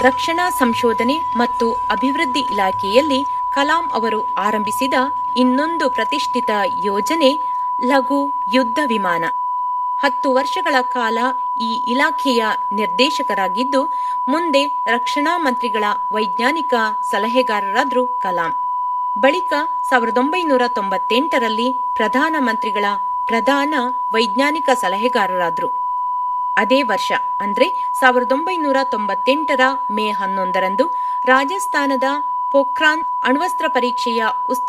ರಕ್ಷಣಾ ಸಂಶೋಧನೆ ಮತ್ತು ಅಭಿವೃದ್ಧಿ ಇಲಾಖೆಯಲ್ಲಿ ಕಲಾಂ ಅವರು ಆರಂಭಿಸಿದ ಇನ್ನೊಂದು ಪ್ರತಿಷ್ಠಿತ ಯೋಜನೆ ಲಘು ಯುದ್ಧ ವಿಮಾನ ಹತ್ತು ವರ್ಷಗಳ ಕಾಲ ಈ ಇಲಾಖೆಯ ನಿರ್ದೇಶಕರಾಗಿದ್ದು ಮುಂದೆ ರಕ್ಷಣಾ ಮಂತ್ರಿಗಳ ವೈಜ್ಞಾನಿಕ ಸಲಹೆಗಾರರಾದ್ರು ಕಲಾಂ ಬಳಿಕ ಸಾವಿರದ ಒಂಬೈನೂರ ತೊಂಬತ್ತೆಂಟರಲ್ಲಿ ಪ್ರಧಾನಮಂತ್ರಿಗಳ ಪ್ರಧಾನ ವೈಜ್ಞಾನಿಕ ಸಲಹೆಗಾರರಾದ್ರು ಅದೇ ವರ್ಷ ಅಂದ್ರೆ ಸಾವಿರದ ಒಂಬೈನೂರ ತೊಂಬತ್ತೆಂಟರ ಮೇ ಹನ್ನೊಂದರಂದು ರಾಜಸ್ಥಾನದ ಪೋಖ್ರಾನ್ ಅಣ್ವಸ್ತ್ರ ಪರೀಕ್ಷೆಯ ಉಸ್ತು